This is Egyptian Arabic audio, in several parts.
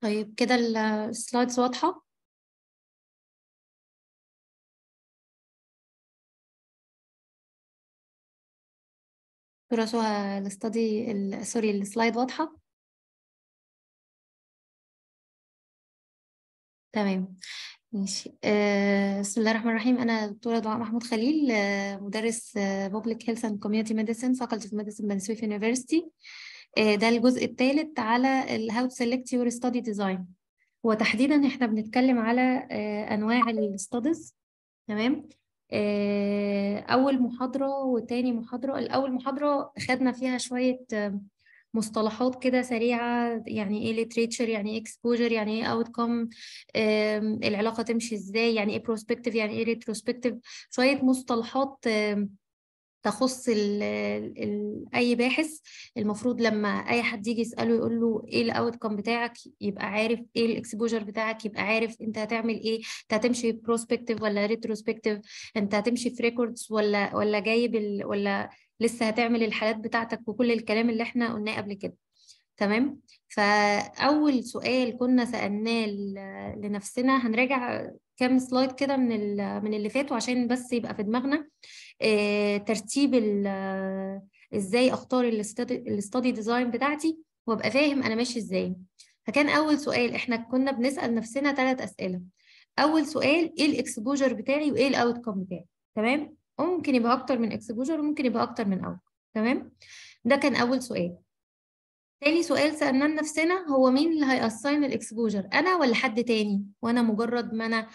طيب كده السلايدز واضحة دكتورة سهى الاستادي ال- سوري السلايد واضحة تمام ماشي آه، بسم الله الرحمن الرحيم أنا دكتورة دعاء محمود خليل آه، مدرس بابليك هيلث اند كوميونتي ميديسن فاكولتي اوف ميديسن بن سويف يونيفرسيتي ده الجزء الثالث على ال how to select your study design هو تحديدا احنا بنتكلم على آه، أنواع الستاديز تمام آه، أول محاضرة وتاني محاضرة الأول محاضرة خدنا فيها شوية آه، مصطلحات كده سريعة يعني ايه literature يعني ايه exposure يعني ايه outcome آم، العلاقة تمشي ازاي يعني ايه prospective يعني ايه retrospective شوية مصطلحات آم، تخص ال ال أي باحث المفروض لما أي حد يجي يسأله يقول له إيه الأوتكم بتاعك يبقى عارف إيه الإكسبوجر بتاعك يبقى عارف أنت هتعمل إيه أنت هتمشي بروسبكتيف ولا ريتروسبكتيف أنت هتمشي في ريكوردز ولا ولا جايب ال ولا لسه هتعمل الحالات بتاعتك وكل الكلام اللي إحنا قلناه قبل كده تمام فأول سؤال كنا سألناه ل- لنفسنا هنراجع كام سلايد كده من ال- من اللي فاتوا عشان بس يبقى في دماغنا آه، ترتيب ال- آه، ازاي اختار الاستادي ديزاين بتاعتي وابقى فاهم انا ماشي ازاي فكان اول سؤال احنا كنا بنسال نفسنا ثلاث اسئله اول سؤال ايه الاكسبوجر بتاعي وايه الاوتكم بتاعي تمام ممكن يبقى اكتر من اكسبوجر وممكن يبقى اكتر من اوتكم تمام ده كان اول سؤال تاني سؤال سألناه لنفسنا هو مين اللي هيأساين الاكسبوجر انا ولا حد تاني وانا مجرد ما انا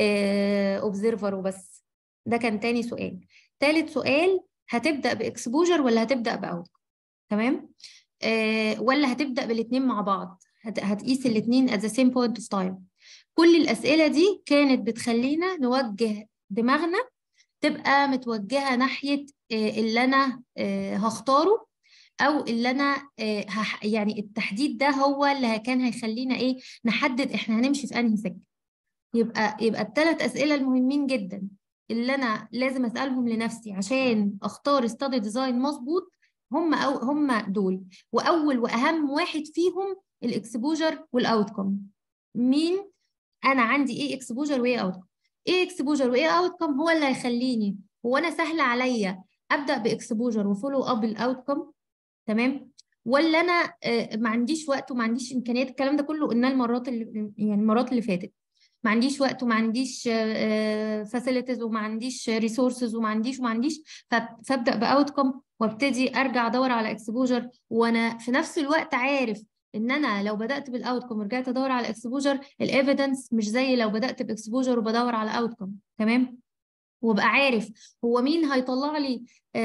اوبزرفر وبس ده كان تاني سؤال تالت سؤال هتبدأ باكسبوجر ولا هتبدأ باوت تمام آه ولا هتبدأ بالاتنين مع بعض هت- هتقيس الاتنين at the same point of time كل الأسئلة دي كانت بتخلينا نوجه دماغنا تبقى متوجهة ناحية آه، اللي أنا آه، هختاره أو اللي أنا آه، هح يعني التحديد ده هو اللي كان هيخلينا إيه نحدد إحنا هنمشي في أنهي سكة يبقى يبقى الثلاث أسئلة المهمين جدا اللي أنا لازم أسألهم لنفسي عشان أختار ستادي ديزاين مظبوط هم أو هم دول وأول وأهم واحد فيهم الإكسبوجر والأوتكم مين أنا عندي إيه إكسبوجر وإيه أوتكم إيه إكسبوجر وإيه أوتكم هو اللي هيخليني هو أنا سهل عليا أبدأ بإكسبوجر وفولو أب الأوتكم تمام ولا أنا آه، ما عنديش وقت وما عنديش إمكانيات الكلام ده كله قلناه المرات اللي يعني المرات اللي فاتت ما عنديش وقت وما عنديش فاسيلتيز وما عنديش ريسورسز وما عنديش وما عنديش ف- فابدا باوتكم وابتدي ارجع ادور على اكسبوجر وانا في نفس الوقت عارف ان انا لو بدات بالاوتكم ورجعت ادور على اكسبوجر الايفيدنس مش زي لو بدات باكسبوجر وبدور على اوتكم تمام وابقى عارف هو مين هيطلع لي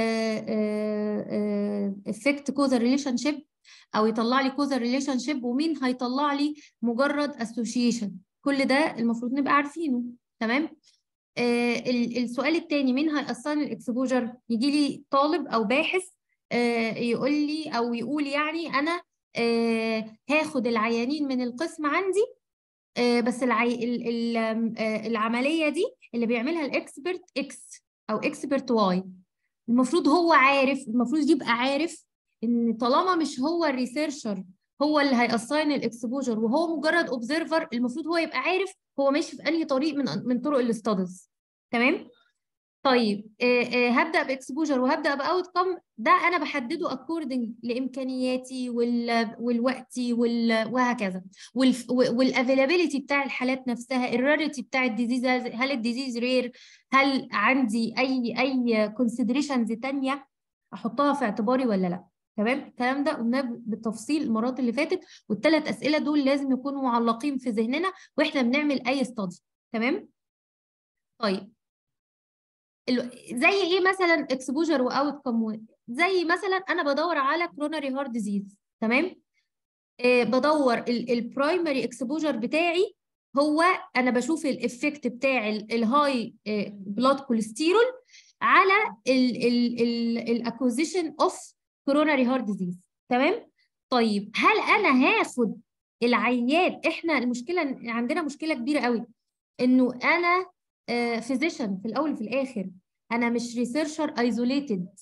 افكت كوزا ريليشن شيب او يطلع لي كوزا ريليشن شيب ومين هيطلع لي مجرد اسوشيشن كل ده المفروض نبقى عارفينه تمام آه ال- السؤال الثاني مين هيأثر الاكسبوجر يجي لي طالب او باحث آه يقول لي او يقول يعني انا آه هاخد العيانين من القسم عندي آه بس العي... ال... ال... آه العمليه دي اللي بيعملها الاكسبرت اكس او اكسبرت واي المفروض هو عارف المفروض يبقى عارف ان طالما مش هو الريسيرشر هو اللي هيأساين الاكسبوجر وهو مجرد اوبزرفر المفروض هو يبقى عارف هو ماشي في انهي طريق من من طرق الاستاديز تمام طيب آه، آه، هبدا باكسبوجر وهبدا باوت كم ده انا بحدده اكوردنج لامكانياتي وال والوقتي وال وهكذا والافيلابيلتي بتاع الحالات نفسها الراريتي بتاع الديزيز هل الديزيز رير هل عندي اي اي كونسيدريشنز تانية احطها في اعتباري ولا لا تمام الكلام ده قلناه بالتفصيل المرات اللي فاتت والثلاث اسئله دول لازم يكونوا معلقين في ذهننا واحنا بنعمل اي استادي تمام طيب ال- زي ايه مثلا اكسبوجر واوت كم زي مثلا انا بدور على كروناري هارت ديزيز تمام آه بدور البرايمري اكسبوجر بتاعي هو انا بشوف الافكت بتاع الهاي بلاد كوليسترول على الاكوزيشن اوف كوروناري هارت ديزيز تمام طيب هل انا هاخد العيات احنا المشكله إن عندنا مشكله كبيره قوي انه انا فيزيشن في الاول وفي الاخر انا مش ريسيرشر ايزوليتد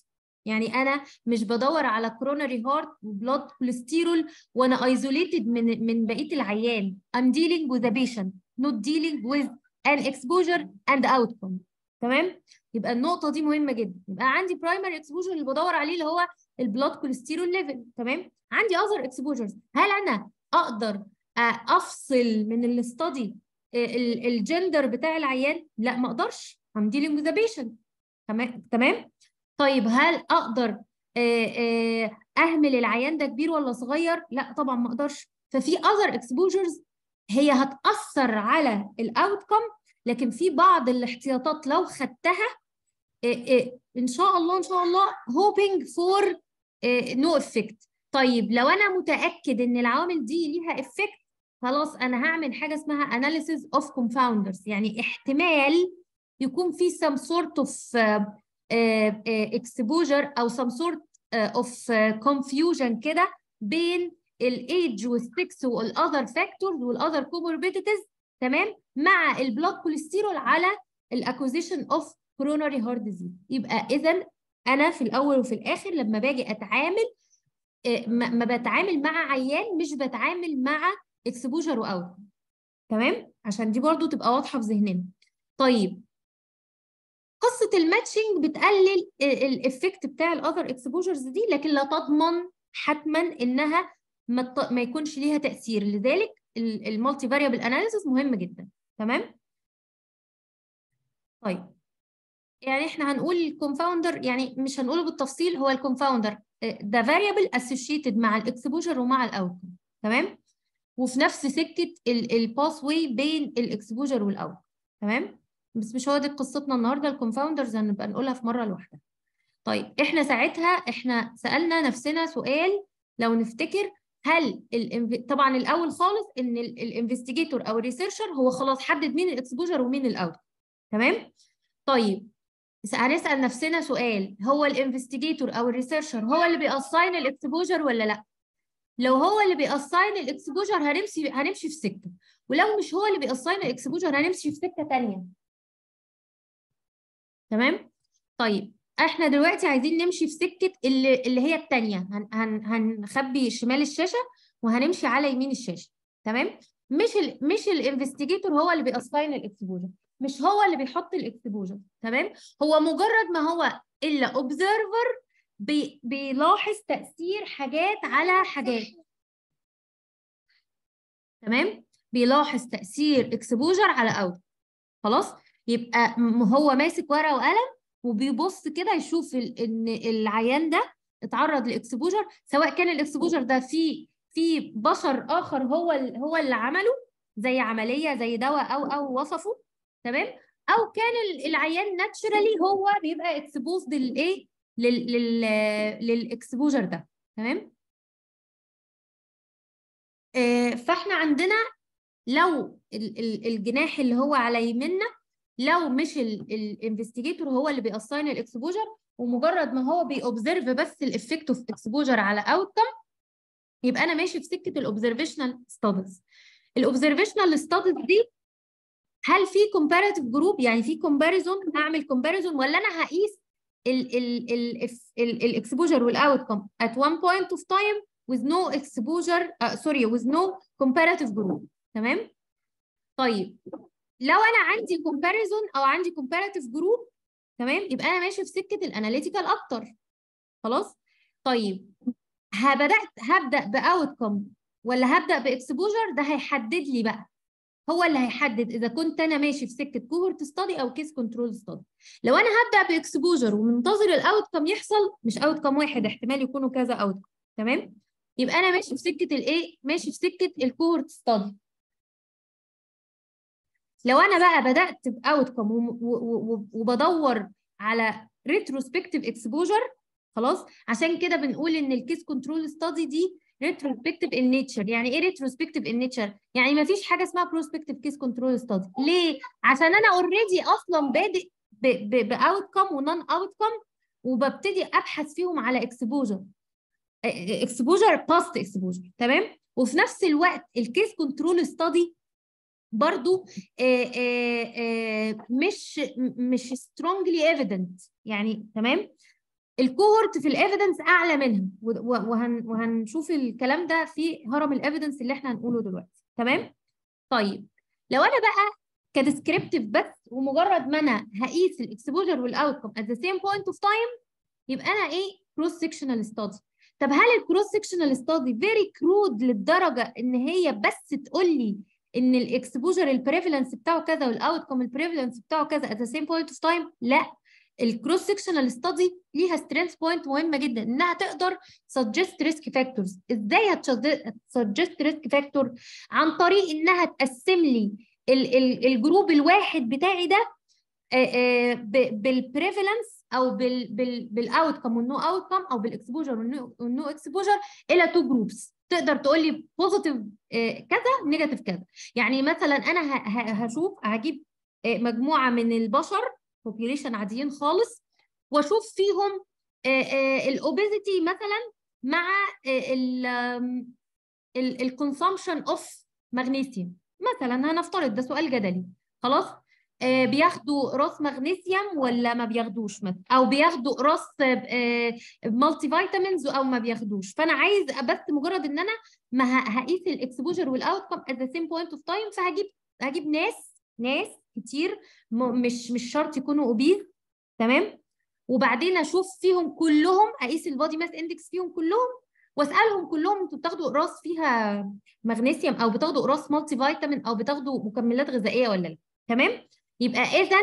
يعني انا مش بدور على كوروناري هارت وبلاد كوليسترول وانا ايزوليتد من من بقيه العيان I'm dealing with a patient not dealing with an exposure and outcome تمام يبقى النقطه دي مهمه جدا يبقى عندي برايمري اكسبوجر اللي بدور عليه اللي هو البلاد كوليسترول ليفل تمام عندي اذر اكسبوجرز هل انا اقدر افصل من الاستادي الجندر بتاع العيان لا ما اقدرش I'm dealing with a patient تمام تمام طيب هل اقدر اهمل العيان ده كبير ولا صغير لا طبعا ما اقدرش ففي other exposures هي هتاثر على الاوتكم لكن في بعض الاحتياطات لو خدتها ان شاء الله ان شاء الله hoping for no effect طيب لو انا متاكد ان العوامل دي ليها effect خلاص انا هعمل حاجه اسمها analysis of confounders يعني احتمال يكون في some sort of uh, uh, exposure او some sort uh, of confusion كده بين الايدج والسكس والاذر فاكتورز والاذر كوموربيديتيز تمام مع البلاد كوليسترول على الاكوزيشن اوف كوروناري هارت ديزيز يبقى اذا انا في الاول وفي الاخر لما باجي اتعامل ما بتعامل مع عيان مش بتعامل مع اكسبوجر واوت تمام عشان دي برضو تبقى واضحه في ذهننا طيب قصه الماتشنج بتقلل الافكت بتاع الاذر اكسبوجرز دي لكن لا تضمن حتما انها ما, ما يكونش ليها تاثير لذلك المالتي فاريبل اناليسيس مهم جدا تمام طيب يعني احنا هنقول الكونفاوندر يعني مش هنقوله بالتفصيل هو الكونفاوندر ده فاريبل اسوشيتد مع الاكسبوجر ومع الاوتكم تمام وفي نفس سكه الباس واي بين الاكسبوجر والاوت تمام بس مش هو دي قصتنا النهارده الكونفاوندرز هنبقى نقولها في مره لوحدها طيب احنا ساعتها احنا سالنا نفسنا سؤال لو نفتكر هل الانف... طبعا الاول خالص ان الانفستيجيتور او الريسيرشر هو خلاص حدد مين الاكسبوجر ومين الاوت تمام طيب هنسال نفسنا سؤال هو الانفستيجيتور او الريسيرشر هو اللي بيأساين الاكسبوجر ولا لا لو هو اللي بيأساين الاكسبوجر هنمشي هنمشي في سكه ولو مش هو اللي بيأساين الاكسبوجر هنمشي في سكه ثانيه تمام طيب احنا دلوقتي عايزين نمشي في سكه اللي, اللي هي الثانيه هن هن هنخبي شمال الشاشه وهنمشي على يمين الشاشه تمام مش ال مش الانفستيجيتور هو اللي بيأساين الاكسبوجر مش هو اللي بيحط الاكسبوجر تمام هو مجرد ما هو الا اوبزرفر بي بيلاحظ تاثير حاجات على حاجات تمام بيلاحظ تاثير اكسبوجر على اوت خلاص يبقى هو ماسك ورقه وقلم وبيبص كده يشوف ان العيان ده اتعرض لاكسبوجر سواء كان الاكسبوجر ده في في بشر اخر هو هو اللي عمله زي عمليه زي دواء او او وصفه تمام او كان العيان ناتشرالي هو بيبقى اكسبوزد للايه لل لل للاكسبوجر ده تمام آه فاحنا عندنا لو الجناح اللي هو على يمنا لو مش الانفستيجيتور هو اللي بيأساين الاكسبوجر ومجرد ما هو بيأوبزرف بس الافكت اوف اكسبوجر على اوتكم يبقى انا ماشي في سكه الاوبزرفيشنال ستاديز الاوبزرفيشنال ستاديز دي هل في كومباريتيف جروب يعني في كومباريزون هعمل كومباريزون ولا انا هقيس الاكسبوجر والاوتكم at one point of time with no exposure uh, sorry with no comparative group تمام طيب لو انا عندي كومباريزون او عندي كومباريتيف جروب تمام يبقى انا ماشي في سكه الاناليتيكال اكتر خلاص طيب بدات هبدا باوتكم ولا هبدا باكسبوجر ده هيحدد لي بقى هو اللي هيحدد اذا كنت انا ماشي في سكه كوهورت ستادي او كيس كنترول ستادي لو انا هبدا باكسبوجر ومنتظر الاوتكم يحصل مش اوتكم واحد احتمال يكونوا كذا اوتكم تمام يبقى انا ماشي في سكه الايه ماشي في سكه الكوهورت ستادي لو انا بقى بدات باوتكم وبدور على ريتروسبكتيف اكسبوجر خلاص عشان كده بنقول ان الكيس كنترول ستادي دي ريتروسبكتيف ان نيتشر يعني ايه ريتروسبكتيف ان نيتشر يعني ما فيش حاجه اسمها بروسبكتيف كيس كنترول ستادي ليه عشان انا اوريدي اصلا بادئ باوتكم ونون اوتكم وببتدي ابحث فيهم على اكسبوجر اكسبوجر باست اكسبوجر تمام وفي نفس الوقت الكيس كنترول ستادي برضو آآ آآ مش مش strongly evident يعني تمام الكوهورت في الايفيدنس اعلى منها وهن وهنشوف الكلام ده في هرم الايفيدنس اللي احنا هنقوله دلوقتي تمام طيب لو انا بقى كديسكريبتيف بس ومجرد ما انا هقيس الاكسبوجر والاوتكم at the same point of time يبقى انا ايه كروس سيكشنال ستادي طب هل الكروس سيكشنال ستادي فيري كرود للدرجه ان هي بس تقول لي ان الاكسبوجر البريفالنس بتاعه كذا والاوتكم البريفالنس بتاعه كذا at the same point of time لا الكروس سيكشنال ستادي ليها سترينث بوينت مهمه جدا انها تقدر سجست ريسك فاكتورز ازاي هتسجست ريسك فاكتور عن طريق انها تقسم لي الجروب الواحد بتاعي ده بالبريفالنس او بالاوت كم والنو اوت كم او بالاكسبوجر والنو اكسبوجر الى تو جروبس تقدر تقول لي بوزيتيف كذا نيجاتيف كذا يعني مثلا انا هشوف هجيب مجموعه من البشر بوبيوليشن عاديين خالص واشوف فيهم الاوبيزيتي مثلا مع الكونسومشن اوف مغنيسيوم مثلا هنفترض ده سؤال جدلي خلاص آه بياخدوا راس مغنيسيوم ولا ما بياخدوش مثلا او بياخدوا راس آه مالتي فيتامينز او ما بياخدوش فانا عايز بس مجرد ان انا ما هقيس الاكسبوجر والاوت كم ات ذا سيم بوينت اوف تايم فهجيب هجيب ناس ناس كتير مش مش شرط يكونوا اوبيز تمام وبعدين اشوف فيهم كلهم اقيس البادي ماس اندكس فيهم كلهم واسالهم كلهم انتوا بتاخدوا اقراص فيها مغنيسيوم او بتاخدوا اقراص مالتي فيتامين او بتاخدوا مكملات غذائيه ولا لا تمام يبقى اذا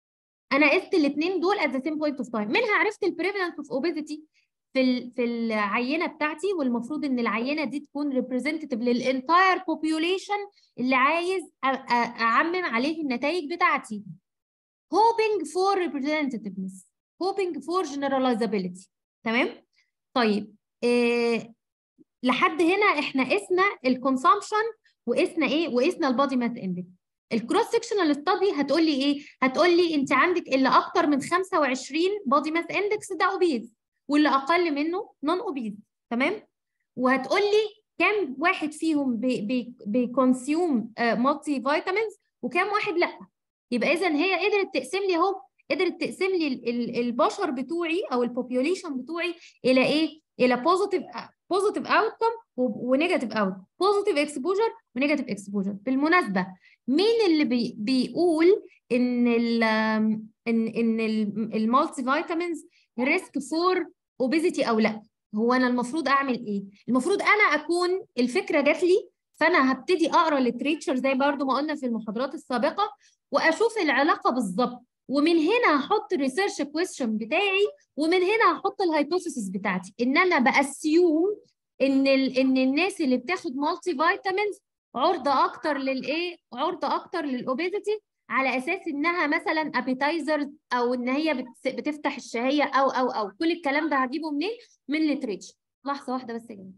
انا قست الاثنين دول at the same point of time منها عرفت البريفالنس اوف اوبيزيتي في ال في العينه بتاعتي والمفروض ان العينه دي تكون ريبريزنتيف للانتاير بوبيوليشن اللي عايز اعمم عليه النتائج بتاعتي hoping for representativeness hoping for generalizability تمام طيب إيه لحد هنا احنا قسنا الكونسامشن وقسنا ايه وقسنا البادي ماس اندكس الكروس سكشنال ستادي هتقول لي ايه هتقول لي انت عندك اللي اكتر من 25 بادي ماس اندكس ده اوبيز واللي اقل منه نون اوبيز تمام وهتقول لي كام واحد فيهم بيكونسيوم مالتي فيتامينز وكام واحد لا يبقى اذا هي قدرت تقسم لي اهو قدرت تقسم لي البشر بتوعي او البوبيوليشن بتوعي الى ايه الى بوزيتيف بوزيتيف اوتكم ونيجاتيف اوت بوزيتيف اكسبوجر ونيجاتيف اكسبوجر بالمناسبه مين اللي بي بيقول ان ال ان ان المالتي فيتامينز ريسك فور اوبيزيتي او لا هو انا المفروض اعمل ايه المفروض انا اكون الفكره جات لي فانا هبتدي اقرا لتريتشر زي برضو ما قلنا في المحاضرات السابقه واشوف العلاقه بالظبط ومن هنا هحط الريسيرش كويستشن بتاعي ومن هنا هحط الهايبوثيسيس بتاعتي ان انا باسيوم ان ال ان الناس اللي بتاخد مالتي فيتامينز عرضه اكتر للايه عرضه اكتر للاوبيزيتي على اساس انها مثلا ابيتايزرز او ان هي بتفتح الشهيه او او او كل الكلام ده هجيبه منين من ليتريتشر لحظه واحده بس يا جماعه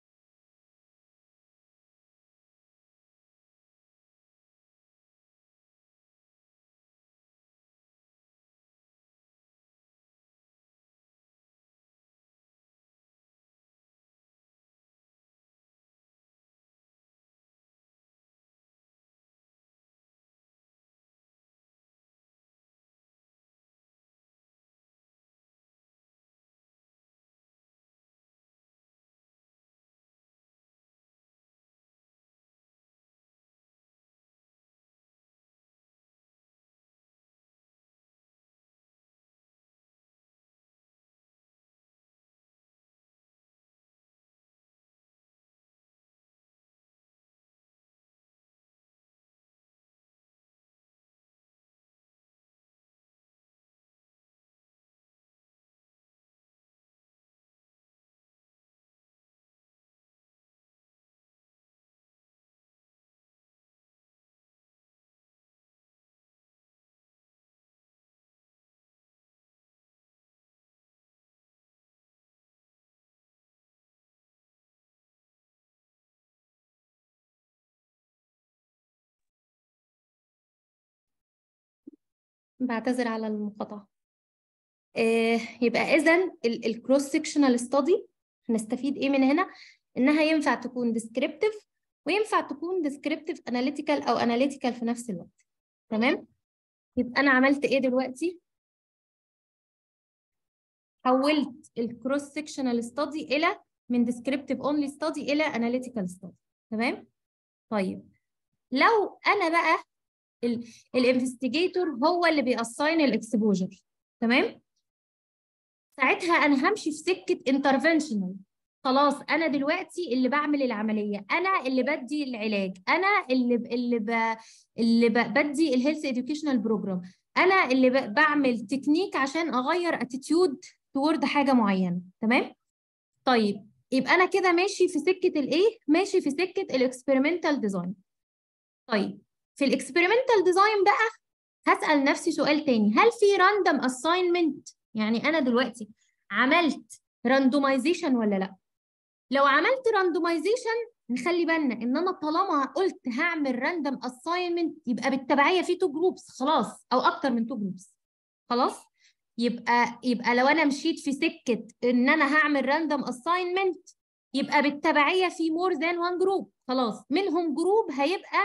بعتذر على المقاطعة آه يبقى إذا الكروس سيكشنال ستادي هنستفيد إيه من هنا؟ إنها ينفع تكون ديسكريبتيف وينفع تكون ديسكريبتيف اناليتيكال أو اناليتيكال في نفس الوقت تمام؟ يبقى أنا عملت إيه دلوقتي؟ حولت الكروس سكشنال ستادي الى من ديسكريبتيف اونلي ستادي الى اناليتيكال ستادي تمام طيب لو انا بقى الانفستيجيتور هو اللي بيأساين الاكسبوجر تمام ساعتها انا همشي في سكه انترفنشنال خلاص انا دلوقتي اللي بعمل العمليه انا اللي بدي العلاج انا اللي ب... اللي ب... اللي ب... بدي الهيلث اديوكيشنال بروجرام انا اللي ب... بعمل تكنيك عشان اغير اتيتيود تورد حاجه معينه تمام طيب يبقى انا كده ماشي في سكه الايه ماشي في سكه الاكسبيرمنتال ديزاين طيب في الاكسبيرمنتال ديزاين بقى هسال نفسي سؤال تاني هل في راندوم اساينمنت يعني انا دلوقتي عملت راندومايزيشن ولا لا لو عملت راندومايزيشن نخلي بالنا ان انا طالما قلت هعمل راندوم اساينمنت يبقى بالتبعيه في تو جروبس خلاص او اكتر من تو جروبس خلاص يبقى يبقى لو انا مشيت في سكه ان انا هعمل راندوم اساينمنت يبقى بالتبعيه في مور ذان وان جروب خلاص منهم جروب هيبقى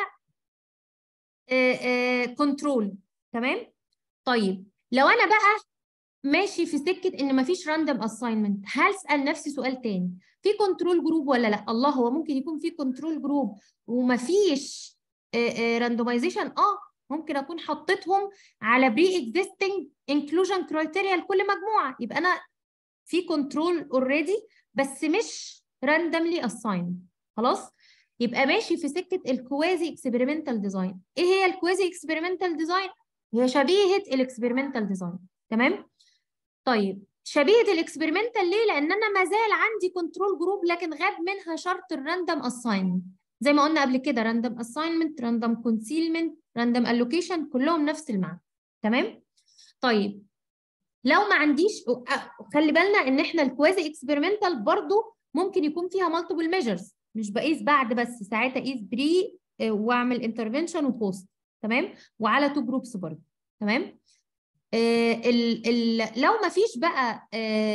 كنترول تمام طيب لو انا بقى ماشي في سكه ان مفيش راندوم اساينمنت هسال نفسي سؤال تاني في كنترول جروب ولا لا الله هو ممكن يكون في كنترول جروب ومفيش راندومايزيشن اه ممكن اكون حطيتهم على بري اكزيستنج انكلوجن كرايتيريا لكل مجموعه يبقى انا في كنترول اوريدي بس مش راندوملي اساين خلاص يبقى ماشي في سكه الكوازي اكسبيرمنتال ديزاين ايه هي الكوازي اكسبيرمنتال ديزاين هي شبيهه الاكسبيرمنتال ديزاين تمام طيب شبيهه الاكسبيرمنتال ليه لان انا ما زال عندي كنترول جروب لكن غاب منها شرط الراندوم اساينمنت زي ما قلنا قبل كده راندوم اساينمنت راندوم كونسيلمنت راندوم الوكيشن كلهم نفس المعنى تمام طيب لو ما عنديش خلي بالنا ان احنا الكوازي اكسبيرمنتال برضو ممكن يكون فيها مالتيبل ميجرز مش بقيس بعد بس ساعتها اقيس بري واعمل انترفنشن وبوست تمام وعلى تو جروبس برضو تمام آه ال ال لو ما فيش بقى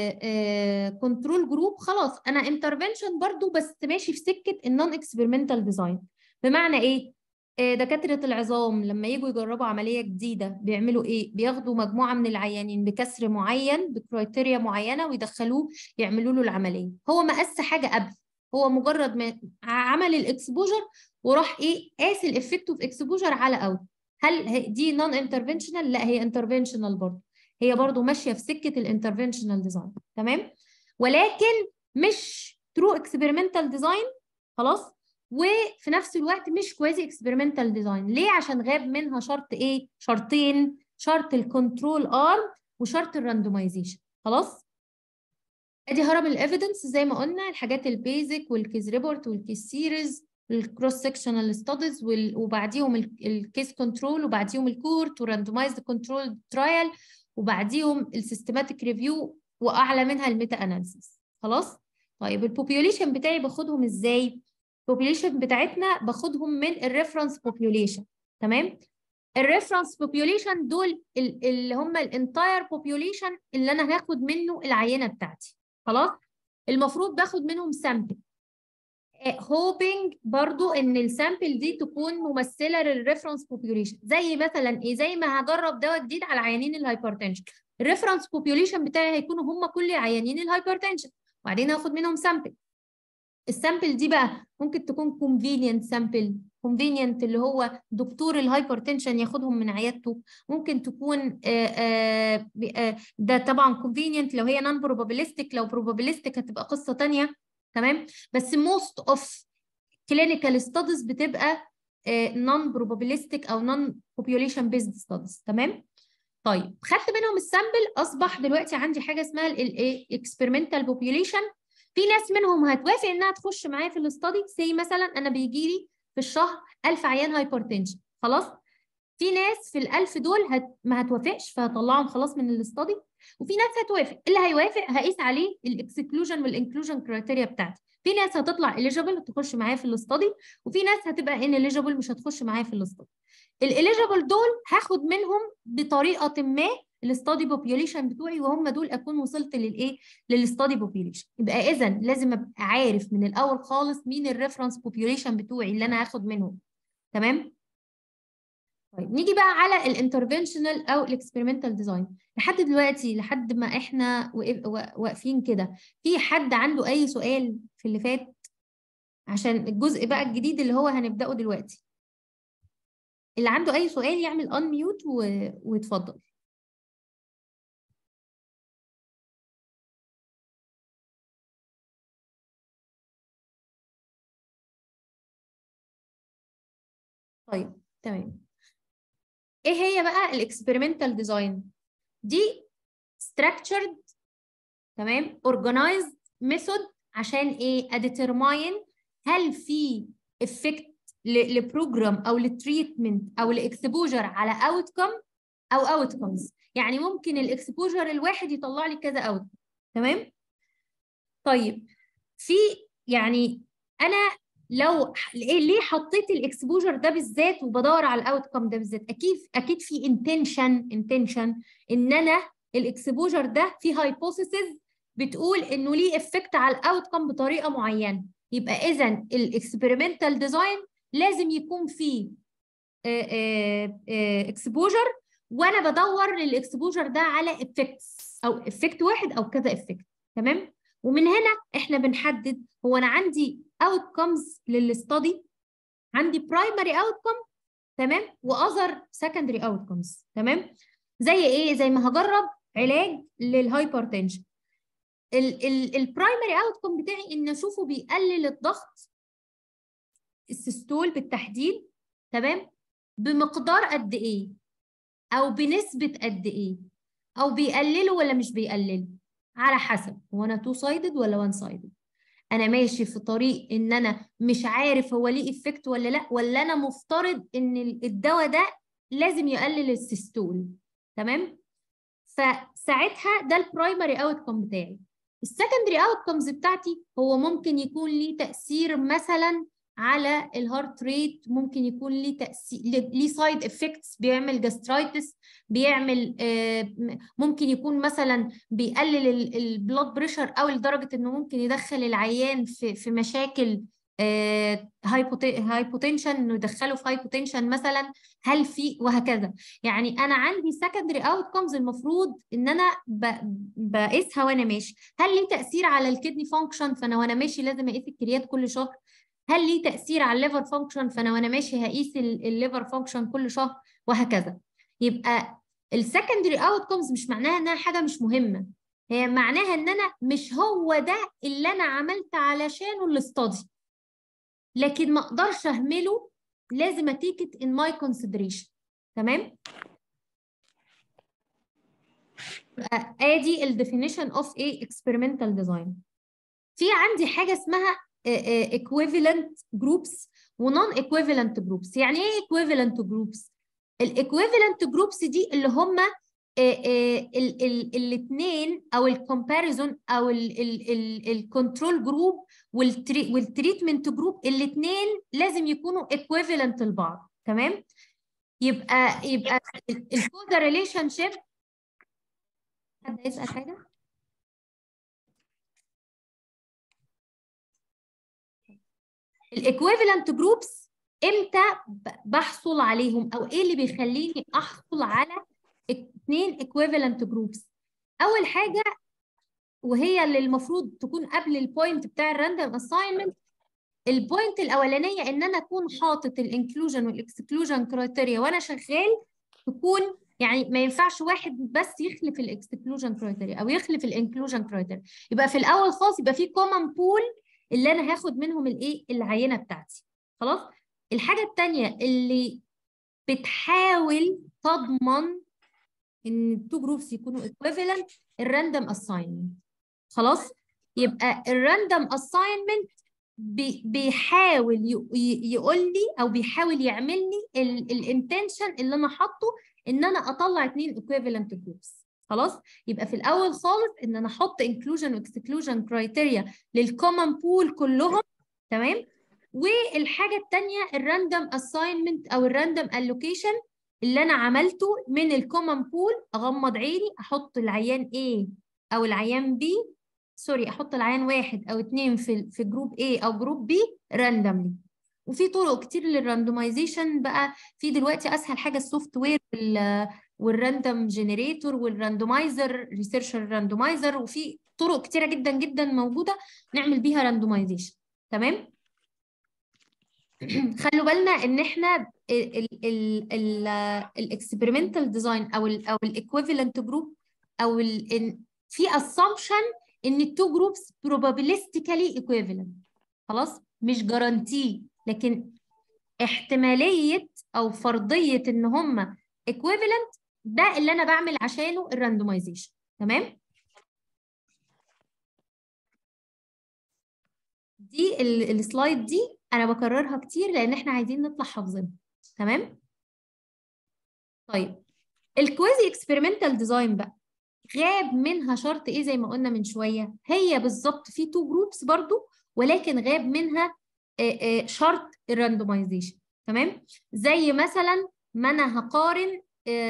كنترول جروب خلاص انا انترفنشن برضو بس ماشي في سكه النون اكسبيرمنتال ديزاين بمعنى ايه آه دكاتره العظام لما يجوا يجربوا عمليه جديده بيعملوا ايه بياخدوا مجموعه من العيانين بكسر معين بكرايتيريا معينه ويدخلوه يعملوا له العمليه هو ما قاس حاجه قبل هو مجرد ما عمل الاكسبوجر وراح ايه قاس الافكت اوف اكسبوجر على اوت هل دي نون انترفنشنال لا هي انترفنشنال برضه هي برضه ماشيه في سكه الانترفنشنال ديزاين تمام ولكن مش ترو اكسبيرمنتال ديزاين خلاص وفي نفس الوقت مش كوازي اكسبيرمنتال ديزاين ليه عشان غاب منها شرط ايه شرطين شرط الكنترول ارم وشرط الراندومايزيشن خلاص ادي هرم الايفيدنس زي ما قلنا الحاجات البيزك والكيس ريبورت والكيس سيريز الكروس سكشنال ستاديز وبعديهم الكيس كنترول وبعديهم الكورت وراندومايزد كنترول ترايل وبعديهم السيستماتيك ريفيو واعلى منها الميتا اناليسيس خلاص طيب البوبيوليشن بتاعي باخدهم ازاي البوبيوليشن بتاعتنا باخدهم من الريفرنس بوبيوليشن تمام الريفرنس بوبيوليشن دول اللي هم الانتاير بوبيوليشن اللي انا هاخد منه العينه بتاعتي خلاص المفروض باخد منهم سامبل هوبينج برضو ان السامبل دي تكون ممثله للريفرنس بوبيوليشن زي مثلا ايه زي ما هجرب دواء جديد على عيانين الهايبرتنشن الريفرنس بوبيوليشن بتاعي هيكونوا هم كل عيانين الهايبرتنشن وبعدين هاخد منهم سامبل السامبل دي بقى ممكن تكون كونفينينت سامبل كونفينينت اللي هو دكتور الهايبرتنشن ياخدهم من عيادته ممكن تكون آآ آآ ده طبعا كونفينينت لو هي نون بروبابيلستيك لو بروبابيلستيك هتبقى قصه ثانيه تمام بس most of clinical studies بتبقى non probabilistic او non population based studies تمام طيب خدت منهم السامبل اصبح دلوقتي عندي حاجه اسمها الايه experimental population في ناس منهم هتوافق انها تخش معايا في الاستادي زي مثلا انا بيجي لي في الشهر 1000 عيان هايبرتنشن خلاص في ناس في ال1000 دول هت... ما هتوافقش فهطلعهم خلاص من الاستادي وفي ناس هتوافق اللي هيوافق هقيس عليه الاكسكلوجن والانكلوجن كرايتيريا بتاعتي في ناس هتطلع اليجيبل تخش معايا في الاستادي وفي ناس هتبقى ان اليجيبل مش هتخش معايا في الاستادي الاليجيبل دول هاخد منهم بطريقه ما الاستادي بوبيوليشن بتوعي وهم دول اكون وصلت للايه للاستادي بوبيوليشن يبقى اذا لازم ابقى عارف من الاول خالص مين الريفرنس بوبيوليشن بتوعي اللي انا هاخد منهم تمام طيب نيجي بقى على الانترفنشنال او الاكسبيرمنتال ديزاين لحد دلوقتي لحد ما احنا واقفين كده في حد عنده اي سؤال في اللي فات عشان الجزء بقى الجديد اللي هو هنبداه دلوقتي اللي عنده اي سؤال يعمل ان ميوت ويتفضل طيب تمام ايه هي بقى الاكسبيرمنتال ديزاين دي structured تمام organized method عشان ايه اديترماين هل في افكت لبروجرام او لتريتمنت او لاكسبوجر على اوتكم او اوتكمز يعني ممكن الاكسبوجر الواحد يطلع لي كذا اوت تمام طيب في يعني انا لو ليه حطيت الاكسبوجر ده بالذات وبدور على الاوتكم ده بالذات اكيد اكيد في انتنشن انتنشن ان انا الاكسبوجر ده في هايبوثيسز بتقول انه ليه افكت على الاوتكم بطريقه معينه يبقى اذا الاكسبيرمنتال ديزاين لازم يكون فيه اكسبوجر وانا بدور للاكسبوجر ده على افكتس او افكت واحد او كذا افكت تمام ومن هنا احنا بنحدد هو انا عندي outcomes للاستادي عندي primary outcome تمام واذر secondary outcomes تمام زي ايه زي ما هجرب علاج للهايبرتنشن البرايمري اوتكم بتاعي ان اشوفه بيقلل الضغط السيستول بالتحديد تمام بمقدار قد ايه او بنسبه قد ايه او بيقلله ولا مش بيقلله على حسب هو انا تو سايدد ولا وان سايدد انا ماشي في طريق ان انا مش عارف هو ليه افكت ولا لا ولا انا مفترض ان الدواء ده لازم يقلل السيستول تمام فساعتها ده البرايمري اوتكم بتاعي السكندري اوتكمز بتاعتي هو ممكن يكون ليه تاثير مثلا على الهارت ريت ممكن يكون ليه تاثير ليه سايد افكتس بيعمل جاسترايتس بيعمل ممكن يكون مثلا بيقلل البلاد بريشر او لدرجه انه ممكن يدخل العيان في في مشاكل هايبوتنشن انه يدخله في هايبوتنشن مثلا هل في وهكذا يعني انا عندي سكندري اوتكمز المفروض ان انا بقيسها وانا ماشي هل ليه تاثير على الكدني فانكشن فانا وانا ماشي لازم اقيس الكريات كل شهر هل ليه تاثير على الليفر فانكشن فانا وانا ماشي هقيس الليفر فانكشن كل شهر وهكذا يبقى السكندري اوتكمز مش معناها انها حاجه مش مهمه هي معناها ان انا مش هو ده اللي انا عملت علشانه الاستادي لكن ما اقدرش اهمله لازم اتيك ان ماي كونسيدريشن تمام ادي الديفينيشن اوف ايه اكسبيرمنتال ديزاين في عندي حاجه اسمها equivalent groups ونون equivalent groups يعني ايه equivalent groups الايكويفالنت جروبس دي اللي هم الاثنين او الكومباريزون او الكنترول جروب والتريتمنت جروب الاثنين لازم يكونوا ايكويفالنت لبعض تمام يبقى يبقى الكوزا ريليشن شيب حد يسال حاجه الايكويفالنت جروبس امتى بحصل عليهم او ايه اللي بيخليني احصل على اثنين equivalent groups اول حاجه وهي اللي المفروض تكون قبل البوينت بتاع الراندوم اساينمنت البوينت الاولانيه ان انا اكون حاطط الانكلوجن والاكسكلوجن كرايتيريا وانا شغال تكون يعني ما ينفعش واحد بس يخلف الاكسكلوجن كرايتيريا او يخلف الانكلوجن كرايتيريا يبقى في الاول خالص يبقى في كومن بول اللي انا هاخد منهم الايه العينه بتاعتي خلاص الحاجه الثانيه اللي بتحاول تضمن ان التو جروبس يكونوا ايكويفالنت الراندوم اساينمنت خلاص يبقى الراندوم اساينمنت بيحاول يقول لي او بيحاول يعمل لي الانتنشن اللي انا حاطه ان انا اطلع اثنين ايكويفالنت جروبس خلاص يبقى في الاول خالص ان انا احط انكلوجن واكسكلوجن كرايتيريا للكومن بول كلهم تمام والحاجه الثانيه الراندوم اساينمنت او الراندوم الوكيشن اللي انا عملته من الكومن بول اغمض عيني احط العيان A او العيان B سوري احط العيان واحد او اثنين في في جروب A او جروب B راندوملي وفي طرق كتير للراندومايزيشن بقى في دلوقتي اسهل حاجه السوفت وير والراندوم جنريتور والراندومايزر ريسيرشر راندومايزر وفي طرق كتيره جدا جدا موجوده نعمل بيها راندومايزيشن تمام خلوا بالنا ان احنا الاكسبيرمنتال ديزاين او ال او الايكويفالنت جروب او ال في assumption ان التو جروبس probabilistically equivalent خلاص مش جارانتي لكن احتماليه او فرضيه ان هم equivalent ده اللي انا بعمل عشانه الراندومايزيشن تمام دي السلايد دي انا بكررها كتير لان احنا عايزين نطلع حافظينها تمام طيب الكويزي اكسبيرمنتال ديزاين بقى غاب منها شرط ايه زي ما قلنا من شويه هي بالظبط في تو جروبس برضو ولكن غاب منها شرط الراندومايزيشن تمام زي مثلا ما انا هقارن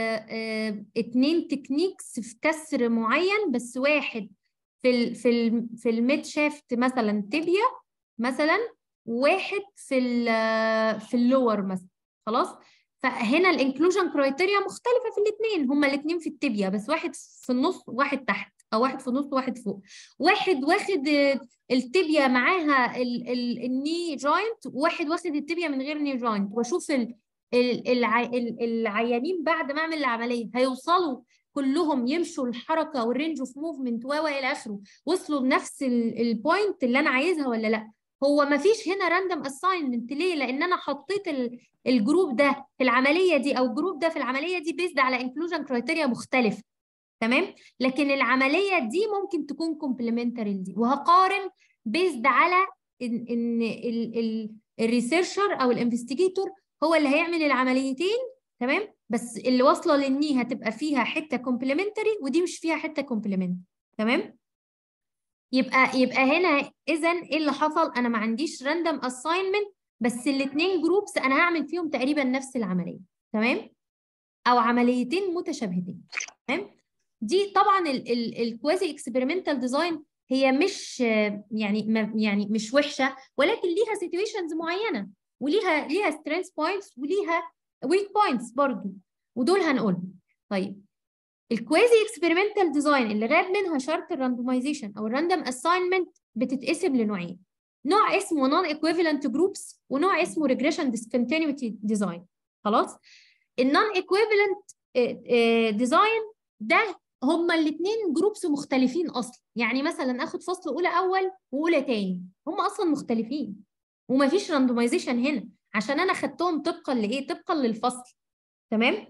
اتنين تكنيكس في كسر معين بس واحد في ال في ال في الميد شافت مثلا تبيا مثلا واحد في ال في اللور مثلا خلاص فهنا الانكلوجن كرايتيريا مختلفه في الاثنين هما الاثنين في التبيا بس واحد في النص وواحد تحت او واحد في النص وواحد فوق واحد واخد التبيا معاها ال ال الني جوينت وواحد واخد التبيا من غير ني جوينت واشوف ال الع... العيانين بعد ما اعمل العمليه هيوصلوا كلهم يمشوا الحركه والرينج اوف موفمنت و الى اخره وصلوا لنفس البوينت اللي انا عايزها ولا لا هو ما فيش هنا راندوم اساينمنت ليه لان انا حطيت الجروب ده في العمليه دي او الجروب ده في العمليه دي بيزد على انكلوجن كرايتيريا مختلفه تمام لكن العمليه دي ممكن تكون كومبلمنتري دي وهقارن بيزد على ان ان الريسيرشر او الانفستيجيتور هو اللي هيعمل العمليتين تمام بس اللي واصله للني هتبقى فيها حته كومبلمنتري ودي مش فيها حته كومبلمنتري تمام يبقى يبقى هنا اذا ايه اللي حصل انا ما عنديش راندوم اساينمنت بس الاثنين جروبس انا هعمل فيهم تقريبا نفس العمليه تمام او عمليتين متشابهتين تمام دي طبعا الكوازي اكسبيرمنتال ديزاين هي مش يعني يعني مش وحشه ولكن ليها سيتويشنز معينه وليها ليها سترينث بوينتس وليها ويك بوينتس برضو ودول هنقولهم طيب الكوازي اكسبيرمنتال ديزاين اللي غاب منها شرط الراندومايزيشن او الراندوم اساينمنت بتتقسم لنوعين نوع اسمه نون ايكويفالنت جروبس ونوع اسمه ريجريشن ديسكونتينيوتي ديزاين خلاص النون ايكويفالنت ديزاين ده هما الاثنين جروبس مختلفين اصلا يعني مثلا اخد فصل اولى اول واولى تاني هما اصلا مختلفين ومفيش راندومايزيشن هنا عشان انا خدتهم طبقا لايه طبقا للفصل تمام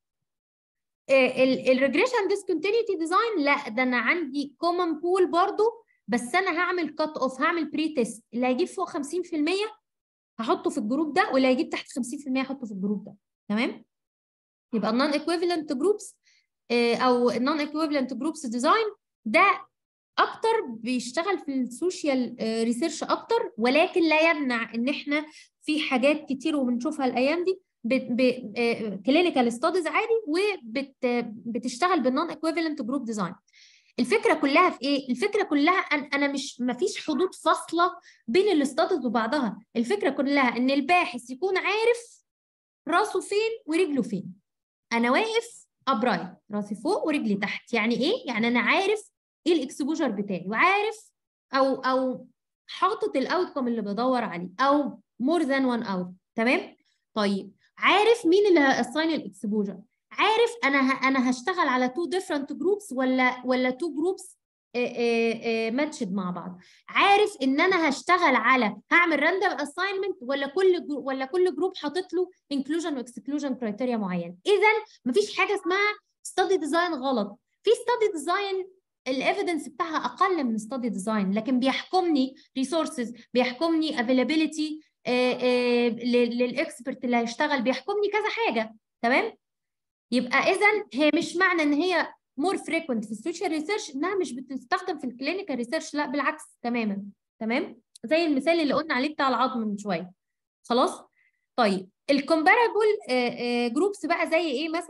الريجريشن ديسكونتينيوتي ديزاين لا ده انا عندي كومن بول برضو بس انا هعمل كات اوف هعمل بري تيست اللي هيجيب فوق 50% هحطه في الجروب ده واللي هيجيب تحت 50% هحطه في الجروب ده تمام يبقى النون ايكويفالنت جروبس او النون ايكويفالنت جروبس ديزاين ده اكتر بيشتغل في السوشيال ريسيرش اكتر ولكن لا يمنع ان احنا في حاجات كتير وبنشوفها الايام دي كلينيكال ستاديز عادي وبتشتغل بالنون ايكويفالنت جروب ديزاين الفكره كلها في ايه الفكره كلها أن انا مش ما فيش حدود فاصله بين الاستاديز وبعضها الفكره كلها ان الباحث يكون عارف راسه فين ورجله فين انا واقف ابرايت راسي فوق ورجلي تحت يعني ايه يعني انا عارف ايه الاكسبوجر بتاعي وعارف او او حاطط الاوتكم اللي بدور عليه او مور ذان وان اوت تمام طيب عارف مين اللي هاساين الاكسبوجر عارف انا انا هشتغل على تو ديفرنت جروبس ولا ولا تو جروبس ماتشد مع بعض عارف ان انا هشتغل على هعمل راندوم اساينمنت ولا كل جو ولا كل جروب حاطط له انكلوجن واكسكلوجن كرايتيريا معين اذا مفيش حاجه اسمها ستادي ديزاين غلط في ستادي ديزاين الايفيدنس بتاعها اقل من ستادي ديزاين لكن بيحكمني ريسورسز بيحكمني افيلابيلتي للاكسبرت اللي هيشتغل بيحكمني كذا حاجه تمام يبقى اذا هي مش معنى ان هي مور فريكوينت في السوشيال ريسيرش انها مش بتستخدم في الكلينيكال ريسيرش لا بالعكس تماما تمام زي المثال اللي قلنا عليه بتاع العظم من شويه خلاص طيب الكومبارابل جروبس بقى زي ايه مثلا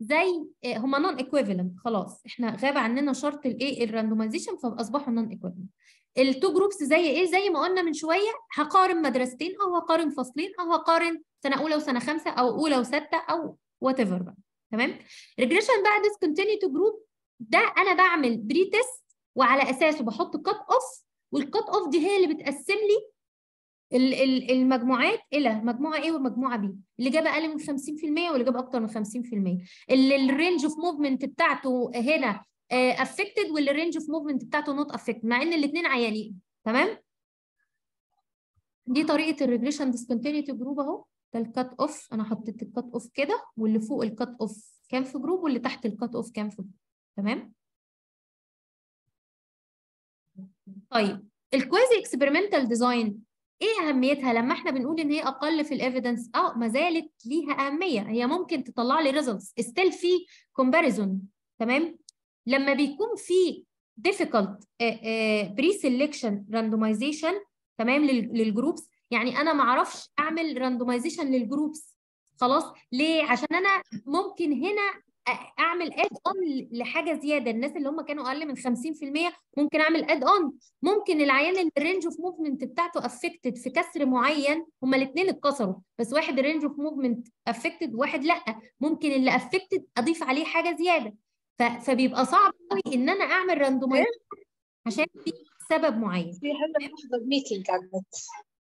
زي هما نون ايكويفالنت خلاص احنا غاب عننا شرط الايه الراندومايزيشن فاصبحوا نون ايكويفالنت التو جروبس زي ايه زي ما قلنا من شويه هقارن مدرستين او هقارن فصلين او هقارن سنه اولى وسنه خمسه او اولى وسته او وات ايفر بقى تمام ريجريشن بقى discontinuity جروب ده انا بعمل بري تيست وعلى اساسه بحط كات اوف والكات اوف دي هي اللي بتقسم لي المجموعات الى مجموعه A ومجموعه B اللي جاب اقل من 50% واللي جاب اكتر من 50% اللي الرينج اوف موفمنت بتاعته هنا افكتد واللي الرينج اوف موفمنت بتاعته نوت افكتد مع ان الاثنين عيانين تمام دي طريقه الريجريشن ديسكونتينيتي جروب اهو ده الكات اوف انا حطيت الكات اوف كده واللي فوق الكات اوف كام في جروب واللي تحت الكات اوف كام في جروب تمام طيب الكويزي اكسبيرمنتال ديزاين ايه اهميتها لما احنا بنقول ان هي اقل في الايفيدنس اه ما زالت ليها اهميه هي ممكن تطلع لي ريزلتس ستيل في كومباريزون تمام لما بيكون في difficult بري سيلكشن راندومايزيشن تمام للجروبس يعني انا ما اعرفش اعمل راندومايزيشن للجروبس خلاص ليه عشان انا ممكن هنا اعمل اد اون لحاجه زياده الناس اللي هم كانوا اقل من 50% ممكن اعمل اد اون ممكن العيان اللي الرينج اوف موفمنت بتاعته افكتد في كسر معين هم الاثنين اتكسروا بس واحد الرينج اوف موفمنت افكتد وواحد لا ممكن اللي افكتد اضيف عليه حاجه زياده فبيبقى صعب قوي ان انا اعمل راندومايزيشن عشان في سبب معين في هلا بنحضر ميتنج على النت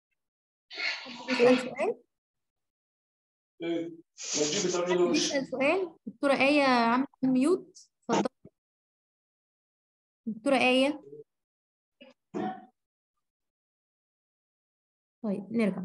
نسأل سؤال دكتورة آية عاملة ميوت اتفضلي دكتورة آية طيب نرجع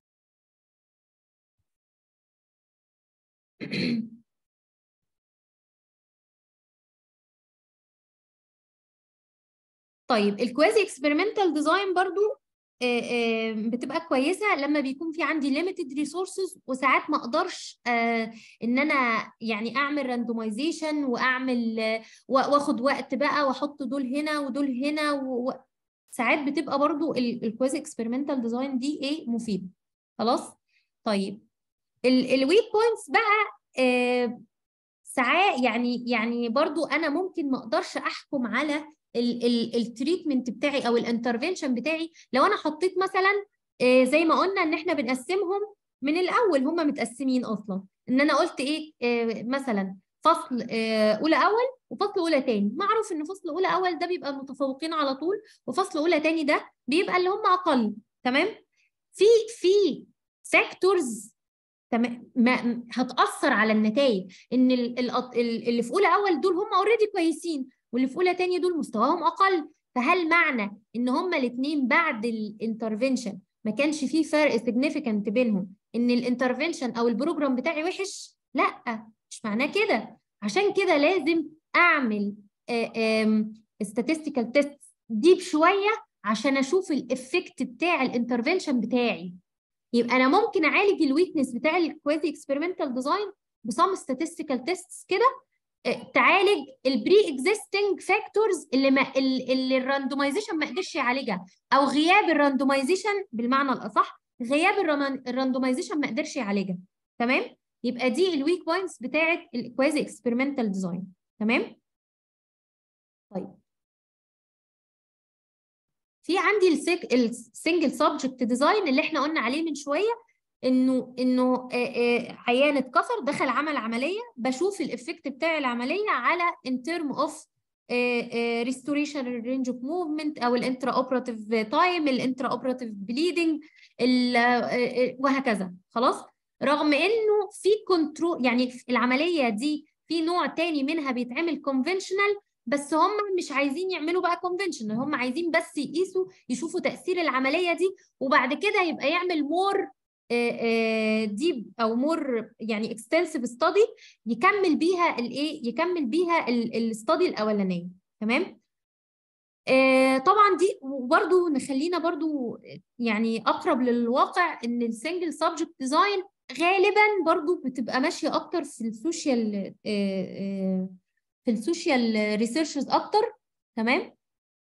طيب الكوازي اكسبيرمنتال ديزاين برضو بتبقى كويسه لما بيكون في عندي ليميتد ريسورسز وساعات ما اقدرش ان انا يعني اعمل راندومايزيشن واعمل واخد وقت بقى واحط دول هنا ودول هنا و... ساعات بتبقى برضو الكويز اكسبيرمنتال ديزاين دي ايه مفيده خلاص طيب الويك بوينتس بقى ساعات يعني يعني برضو انا ممكن ما اقدرش احكم على التريتمنت بتاعي او الانترفنشن بتاعي لو انا حطيت مثلا زي ما قلنا ان احنا بنقسمهم من الاول هم متقسمين اصلا ان انا قلت ايه مثلا فصل اولى اول وفصل اولى تاني معروف ان فصل اولى اول ده بيبقى المتفوقين على طول وفصل اولى تاني ده بيبقى اللي هم اقل تمام في في فاكتورز تمام ما هتاثر على النتائج ان اللي في اولى اول دول هم اوريدي كويسين واللي في اولى تاني دول مستواهم اقل فهل معنى ان هما الاثنين بعد الانترفنشن ما كانش فيه فرق significant بينهم ان الانترفنشن او البروجرام بتاعي وحش لا مش معناه كده عشان كده لازم اعمل statistical تيست ديب شويه عشان اشوف الافكت بتاع الانترفنشن بتاعي يبقى انا ممكن اعالج الويكنس بتاع الكوازي اكسبيرمنتال ديزاين بصم statistical تيستس كده تعالج البري اكزيستنج فاكتورز اللي ما اللي الراندومايزيشن ما قدرش يعالجها او غياب الراندومايزيشن بالمعنى الاصح غياب الراندومايزيشن ما قدرش يعالجها تمام يبقى دي الويك بوينتس بتاعه الكوازي اكسبيرمنتال ديزاين تمام طيب في عندي السنجل سبجكت ديزاين اللي احنا قلنا عليه من شويه انه انه عيان اتكسر دخل عمل عمليه بشوف الافكت بتاع العمليه على ان ترم اوف ريستوريشن رينج اوف موفمنت او الانترا اوبراتيف تايم الانترا اوبراتيف بليدنج وهكذا خلاص رغم انه في كنترول يعني العمليه دي في نوع تاني منها بيتعمل كونفنشنال بس هم مش عايزين يعملوا بقى كونفنشنال هم عايزين بس يقيسوا يشوفوا تاثير العمليه دي وبعد كده يبقى يعمل مور ديب او مور يعني اكستنسيف ستادي يكمل بيها الايه يكمل بيها الستادي الاولانيه تمام آه طبعا دي برضو نخلينا برضو يعني اقرب للواقع ان السنجل سبجكت ديزاين غالبا برضو بتبقى ماشيه اكتر في السوشيال آه آه في السوشيال ريسيرشز اكتر تمام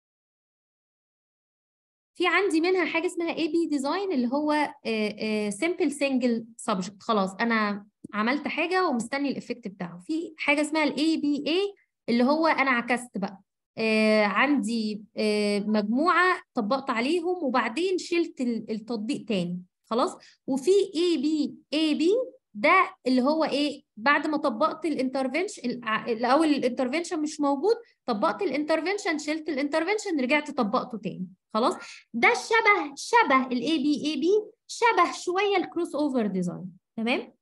في عندي منها حاجه اسمها اي بي ديزاين اللي هو سمبل سنجل سبجكت خلاص انا عملت حاجه ومستني الايفكت بتاعه في حاجه اسمها الاي بي اي اللي هو انا عكست بقى آه عندي آه مجموعه طبقت عليهم وبعدين شلت ال- التطبيق تاني خلاص وفي اي بي اي بي ده اللي هو ايه بعد ما طبقت الانترفنشن الاول الانترفنشن مش موجود طبقت الانترفنشن شلت الانترفنشن رجعت طبقته تاني خلاص ده شبه شبه الاي بي اي بي شبه شويه الكروس اوفر ديزاين تمام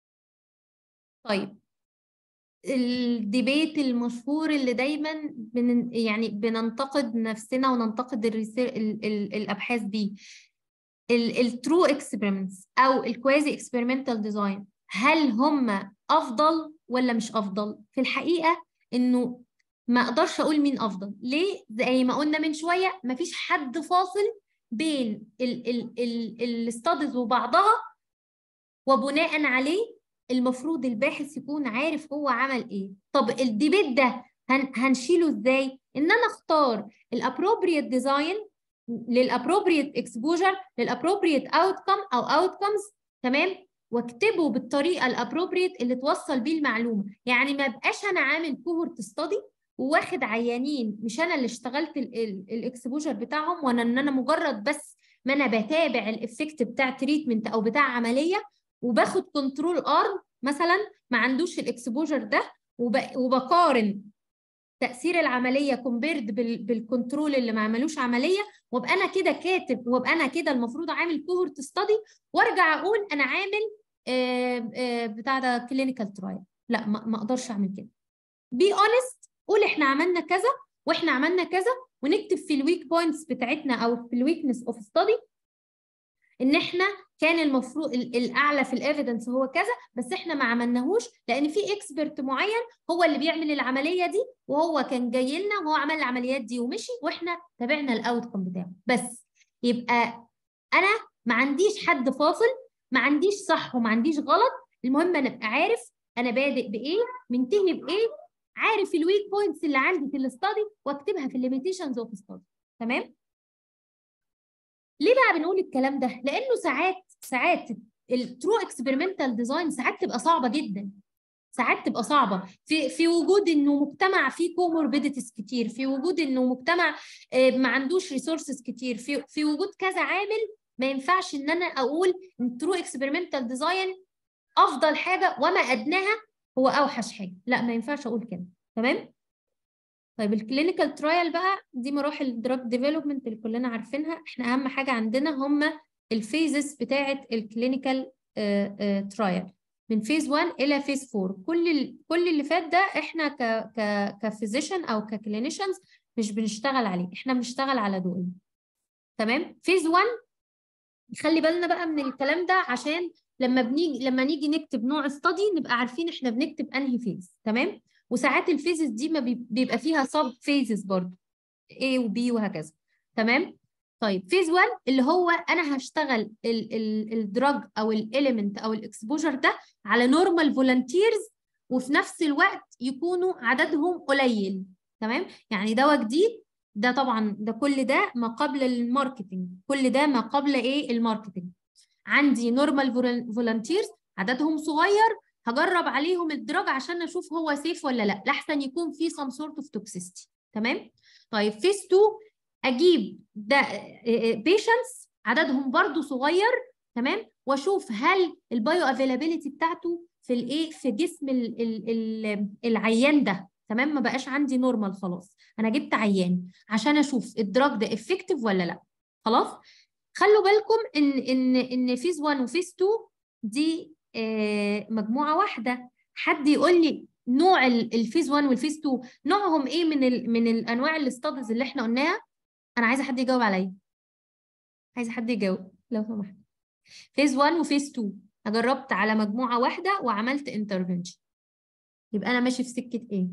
طيب الديبيت المشهور اللي دايما بن يعني بننتقد نفسنا وننتقد الريسير ال ال الابحاث دي الترو اكسبيرمنتس او الكوازي اكسبيرمنتال ديزاين هل هم افضل ولا مش افضل في الحقيقه انه ما اقدرش اقول مين افضل ليه زي ما قلنا من شويه ما فيش حد فاصل بين الستاديز وبعضها وبناء عليه المفروض الباحث يكون عارف هو عمل ايه طب الديبيت ده هن هنشيله ازاي ان انا اختار الابروبريت ديزاين للابروبريت اكسبوجر للابروبريت اوتكم او اوتكمز تمام واكتبه بالطريقه الابروبريت اللي توصل بيه المعلومه يعني ما بقاش انا عامل كوهورت ستادي وواخد عيانين مش انا اللي اشتغلت الاكسبوجر بتاعهم وانا ان انا مجرد بس ما انا بتابع الافكت بتاع تريتمنت او بتاع عمليه وباخد كنترول ارم مثلا ما عندوش الاكسبوجر ده وبقارن تاثير العمليه كومبيرد بالكنترول اللي ما عملوش عمليه وابقى انا كده كاتب وابقى انا كده المفروض عامل كوهورت ستادي وارجع اقول انا عامل آآ آآ بتاع ده كلينيكال ترايل لا ما, ما اقدرش اعمل كده بي اونست قول احنا عملنا كذا واحنا عملنا كذا ونكتب في الويك بوينتس بتاعتنا او في الويكنس اوف ستادي ان احنا كان المفروض الاعلى في الايفيدنس هو كذا بس احنا ما عملناهوش لان في اكسبرت معين هو اللي بيعمل العمليه دي وهو كان جاي لنا وهو عمل العمليات دي ومشي واحنا تابعنا الاوتكم بتاعه بس يبقى انا ما عنديش حد فاصل ما عنديش صح وما عنديش غلط المهم انا ابقى عارف انا بادئ بايه منتهي بايه عارف الويك بوينتس اللي عندي في الاستادي واكتبها في الليميتيشنز اوف ستادي تمام ليه بقى بنقول الكلام ده؟ لانه ساعات ساعات الترو اكسبيرمنتال ديزاين ساعات تبقى صعبه جدا ساعات تبقى صعبه في في وجود انه مجتمع فيه كوموربيديتيز كتير في وجود انه مجتمع ما عندوش ريسورسز كتير في في وجود كذا عامل ما ينفعش ان انا اقول ان ترو اكسبيرمنتال ديزاين افضل حاجه وما ادناها هو اوحش حاجه لا ما ينفعش اقول كده تمام طيب الكلينيكال ترايل بقى دي مراحل الدراج ديفلوبمنت اللي كلنا عارفينها احنا اهم حاجه عندنا هم الفيزز بتاعه الكلينيكال ترايل من فيز 1 الى فيز 4 كل ال... كل اللي فات ده احنا ك ك كفيزيشن او ككلينيشنز مش بنشتغل عليه احنا بنشتغل على دول تمام فيز 1 خلي بالنا بقى من الكلام ده عشان لما بنيجي لما نيجي نكتب نوع استادي نبقى عارفين احنا بنكتب انهي فيز تمام وساعات الفيزز دي ما بيبقى فيها سب فيزز برضه A و B وهكذا تمام طيب فيز 1 اللي هو انا هشتغل الدراج او الاليمنت او الاكسبوجر ده على نورمال فولنتيرز وفي نفس الوقت يكونوا عددهم قليل تمام يعني دواء جديد ده طبعا ده كل ده ما قبل الماركتنج كل ده ما قبل ايه الماركتنج عندي نورمال فولنتيرز عددهم صغير هجرب عليهم الدراج عشان اشوف هو سيف ولا لا لاحسن يكون في سم سورت اوف توكسيستي تمام طيب فيز 2 اجيب ده بيشنتس عددهم برضو صغير تمام واشوف هل البايو افيلابيلتي بتاعته في الايه في جسم ال ال ال العيان ده تمام ما بقاش عندي نورمال خلاص انا جبت عيان عشان اشوف الدراج ده افكتيف ولا لا خلاص خلوا بالكم ان ان ان فيز 1 وفيز 2 دي آه مجموعه واحده حد يقول لي نوع الفيز 1 والفيز 2 نوعهم ايه من ال من الانواع الاستاديز اللي احنا قلناها انا عايزه حد يجاوب عليا عايزه حد يجاوب لو سمحت فيز 1 وفيز 2 انا جربت على مجموعه واحده وعملت انترفنشن يبقى انا ماشي في سكه ايه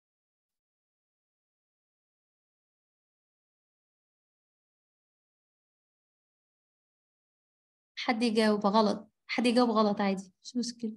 حد يجاوب غلط حد يجاوب غلط عادي مش مشكله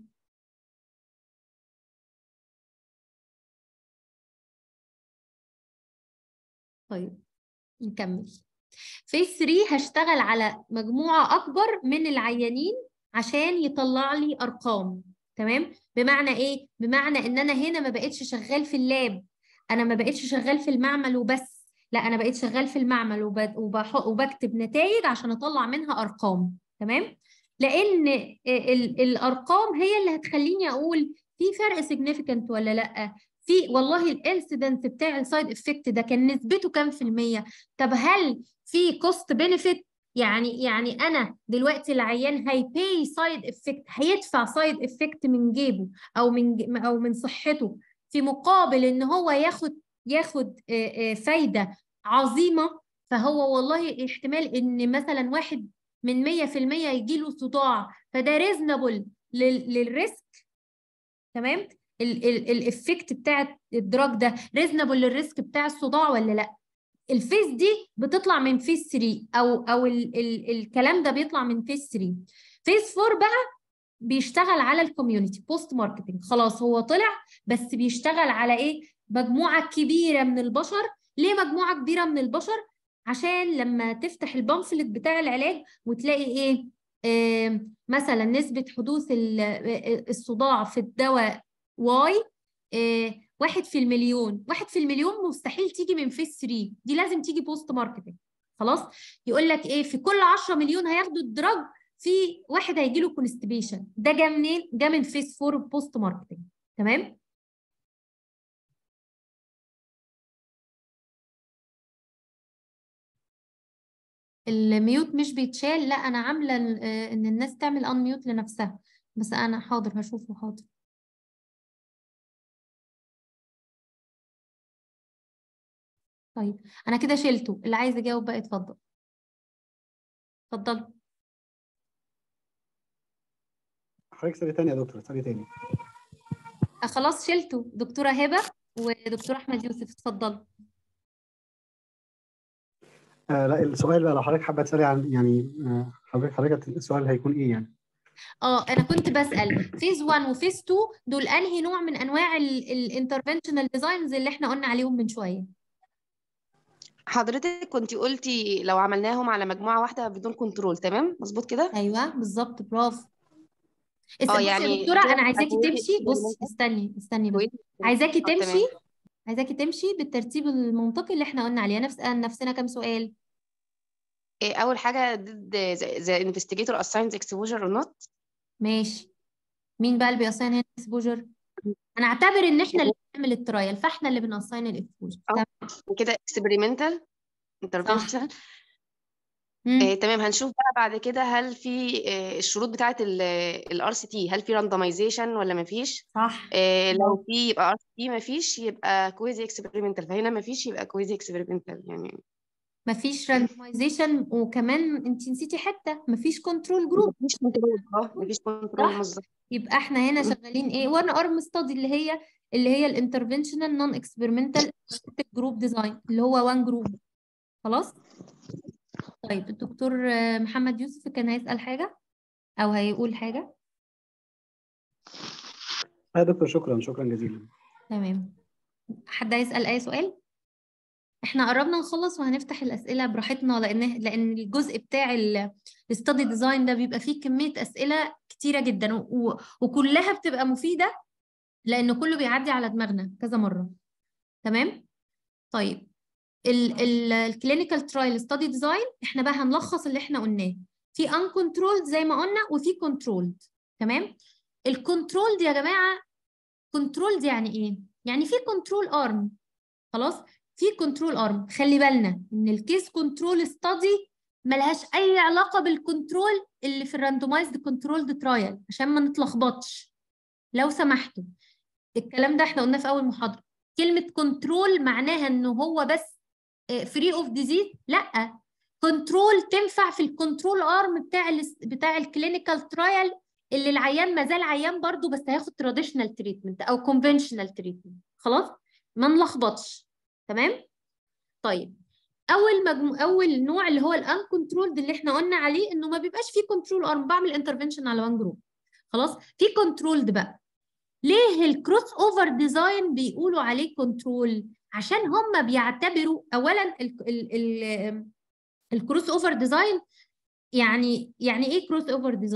طيب نكمل فيز 3 هشتغل على مجموعة أكبر من العيانين عشان يطلع لي أرقام تمام بمعنى ايه بمعنى ان انا هنا ما بقتش شغال في اللاب انا ما بقتش شغال في المعمل وبس لا انا بقيت شغال في المعمل وب- وبح- وبكتب نتائج عشان اطلع منها ارقام تمام لان ال- الارقام هي اللي هتخليني اقول في فرق significant ولا لا في والله الانسيدنس بتاع السايد افكت ده كان نسبته كام في المية طب هل في كوست بنفيت يعني يعني انا دلوقتي العيان هيباي سايد افكت هيدفع سايد افكت من جيبه او من ج- او من صحته في مقابل ان هو ياخد ياخد آه، آه، فايده عظيمه فهو والله احتمال ان مثلا واحد من 100% يجي له صداع فده ريزنبل للريسك تمام الافكت بتاع الدراج ده ريزنبل للريسك بتاع الصداع ولا لا الفيس دي بتطلع من فيس 3 او او ال ال الكلام ده بيطلع من فيس 3 فيس 4 بقى بيشتغل على الكوميونتي بوست ماركتنج خلاص هو طلع بس بيشتغل على ايه مجموعه كبيره من البشر ليه مجموعه كبيره من البشر عشان لما تفتح البامفلت بتاع العلاج وتلاقي ايه آه مثلا نسبه حدوث ال- آه، الصداع في الدواء واي آه واحد في المليون واحد في المليون مستحيل تيجي من فيس 3 دي لازم تيجي بوست ماركتنج خلاص يقول لك ايه في كل 10 مليون هياخدوا الدراج في واحد هيجي له كونستيبيشن ده جه منين جه من فيس 4 بوست ماركتنج تمام الميوت مش بيتشال لا انا عامله ال- آه، ان الناس تعمل ان ميوت لنفسها بس انا حاضر هشوفه حاضر طيب انا كده شلته اللي عايز يجاوب بقى اتفضل اتفضل حضرتك اسالي تاني يا دكتور اسالي تاني آه، خلاص شلته دكتوره هبه ودكتور احمد يوسف اتفضل آه لا السؤال بقى لو حضرتك حابه تسالي عن يعني آه حضرتك حضرتك السؤال هيكون ايه يعني؟ اه انا كنت بسال فيز 1 وفيز 2 دول انهي نوع من انواع الانترفنشنال ديزاينز اللي احنا قلنا عليهم من شويه حضرتك كنت قلتي لو عملناهم على مجموعة واحدة بدون كنترول تمام مظبوط كده ايوه بالظبط برافو است- اه بصي يا يعني دكتوره دول انا عايزاكي أكواد تمشي بصي experimental. استني استني بس كويس عايزاكي اه تمام تمشي عايزاكي تمشي بالترتيب المنطقي اللي احنا قلنا عليه نسال نفسنا كام سؤال إيه، أول حاجة did the, the investigator assigns exposure or not ماشي مين بقى اللي بيأساين هنا الاكسبوجر انا اعتبر ان احنا اللي بنعمل الترايل فاحنا اللي بنأساين الاكسبوجر اه تمام كده experimental صح intervention مم. إيه تمام هنشوف بقى بعد كده هل في إيه الشروط بتاعة الار سي تي هل في randomization ولا ما فيش صح إيه لو برافو في يبقى ار سي تي ما فيش يبقى كويزي experimental فهنا ما فيش يبقى كويزي experimental يعني مفيش راندمايزيشن وكمان انت نسيتي حته مفيش كنترول جروب مفيش كنترول اه مفيش كنترول صح بالظبط يبقى احنا هنا شغالين ايه وان ارم ستادي اللي هي اللي هي الانترفنشنال نون اكسبيرمنتال جروب ديزاين اللي هو وان جروب خلاص طيب الدكتور آه، محمد يوسف كان هيسأل حاجه او هيقول حاجه آه يا دكتور شكرا شكرا جزيلا تمام حد هيسأل اي سؤال احنا قربنا نخلص وهنفتح الأسئلة براحتنا لأن لأن الجزء بتاع الستادي ديزاين ده بيبقى فيه كمية أسئلة كتيرة جدا و... وكلها بتبقى مفيدة لأن كله بيعدي على دماغنا كذا مرة تمام طيب الكلينيكال ترايل ستادي ديزاين احنا بقى هنلخص اللي احنا قلناه في uncontrolled زي ما قلنا وفي controlled تمام الكنترول يا جماعة كنترول يعني ايه يعني في كنترول ارم خلاص في كنترول ارم خلي بالنا ان الكيس كنترول ستادي ملهاش اي علاقه بالكنترول اللي في الراندومايزد كنترولد ترايل عشان ما نتلخبطش لو سمحتوا الكلام ده احنا قلناه في اول محاضره كلمه كنترول معناها ان هو بس فري اوف ديزيز لا كنترول تنفع في الكنترول ارم بتاع ال بتاع الكلينيكال ترايل اللي العيان ما زال عيان برضه بس هياخد تراديشنال تريتمنت او كونفنشنال تريتمنت خلاص ما نلخبطش تمام طيب اول مجمو... اول نوع اللي هو الان كنترولد اللي احنا قلنا عليه انه ما بيبقاش فيه كنترول ارم بعمل انترفنشن على وان جروب خلاص في كنترولد بقى ليه الكروس اوفر ديزاين بيقولوا عليه كنترول عشان هم بيعتبروا اولا ال ال ال الكروس اوفر ديزاين يعني يعني ايه كروس اوفر ديزاين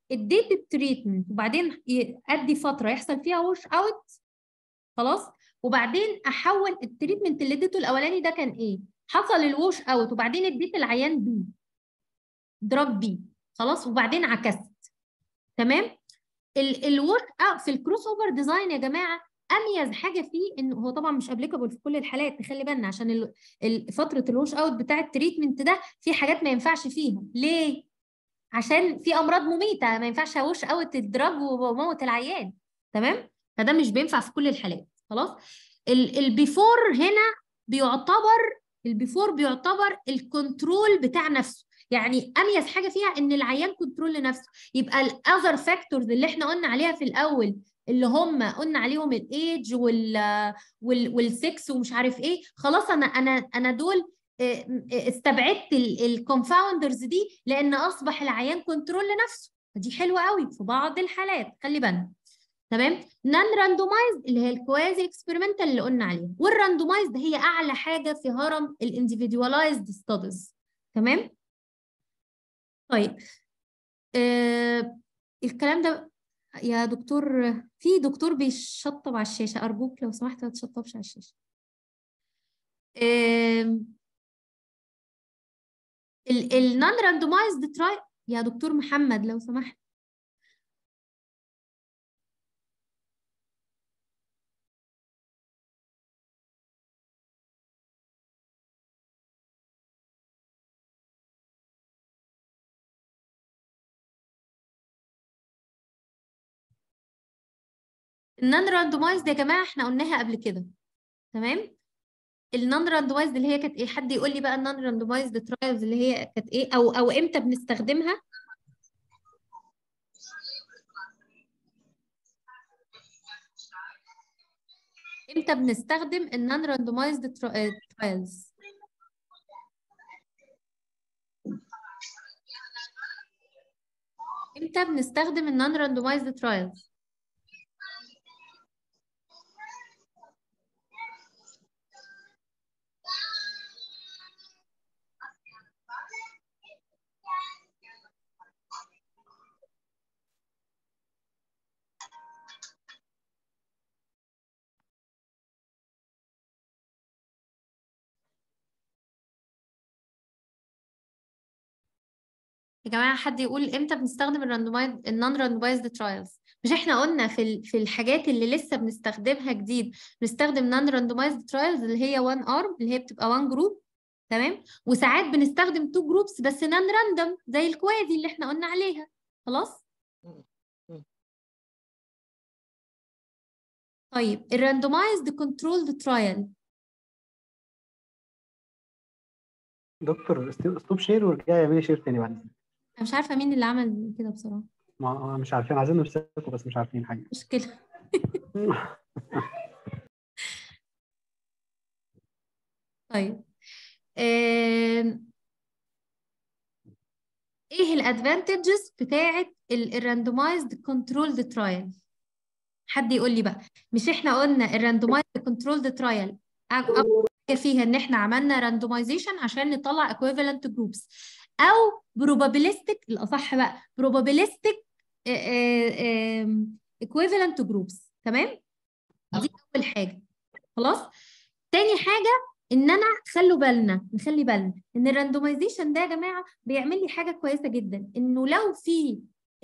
اديت التريتمنت وبعدين ي- ادي فتره يحصل فيها ووش اوت خلاص وبعدين احول التريتمنت اللي اديته الاولاني ده كان ايه حصل الووش اوت وبعدين اديت العيان بي دراج بي خلاص وبعدين عكست تمام الووش اوت في الكروس اوفر ديزاين يا جماعه اميز حاجه فيه انه هو طبعا مش ابليكابل في كل الحالات نخلي بالنا عشان ال- ال- فتره الوش اوت بتاع التريتمنت ده في حاجات ما ينفعش فيها ليه عشان في امراض مميته ما ينفعش اوش اوت الدراج وموت العيان تمام فده مش بينفع في كل الحالات خلاص ال- البيفور هنا بيعتبر البيفور بيعتبر الكنترول بتاع نفسه يعني اميز حاجه فيها ان العيان كنترول لنفسه يبقى الاذر فاكتورز اللي احنا قلنا عليها في الاول اللي هم قلنا عليهم الايدج وال وال والسكس ومش عارف ايه خلاص انا انا انا دول آه، آه، استبعدت الكونفاوندرز دي لان اصبح العيان كنترول لنفسه فدي حلوه قوي في بعض الحالات خلي بالنا تمام نان راندومايزد اللي هي الكوازي اكسبيرمنتال اللي قلنا عليها والراندومايزد هي اعلى حاجه في هرم الانديفيدواليزد ستاديز تمام طيب آه الكلام ده يا دكتور في دكتور بيشطب على الشاشه ارجوك لو سمحت ما تشطبش على الشاشه النون راندومايزد تراي يا دكتور محمد لو سمحت النون راندومايزد يا جماعه احنا قلناها قبل كده تمام النون راندومايزد اللي هي كانت ايه حد يقول لي بقى النون راندومايزد ترايلز اللي هي كانت ايه او او امتى بنستخدمها امتى بنستخدم النون راندومايزد ترايلز امتى بنستخدم النون راندومايزد ترايلز يا جماعه حد يقول امتى بنستخدم الراندومايز النون راندومايزد ترايلز مش احنا قلنا في ال... في الحاجات اللي لسه بنستخدمها جديد بنستخدم نون راندومايزد ترايلز اللي هي وان ارم اللي هي بتبقى وان جروب تمام وساعات بنستخدم تو جروبس بس نون راندوم زي الكوازي اللي احنا قلنا عليها خلاص طيب الراندومايزد كنترولد ترايل دكتور ستوب شير وارجعي اعملي شير تاني بعد اذنك انا مش عارفه مين اللي عمل كده بصراحه ما مش عارفين عايزين نمسكه بس مش عارفين حاجه مشكله طيب آم، ايه الادفانتجز بتاعه الراندومايزد كنترولد ترايل حد يقول لي بقى مش احنا قلنا الراندومايزد كنترولد ترايل اول حاجه فيها ان احنا عملنا راندومايزيشن عشان نطلع equivalent جروبس او probabilistic الاصح بقى probabilistic equivalent جروبس تمام دي اول حاجه خلاص تاني حاجه ان انا خلوا بالنا نخلي بالنا ان الراندومايزيشن ده يا جماعه بيعمل لي حاجه كويسه جدا انه لو في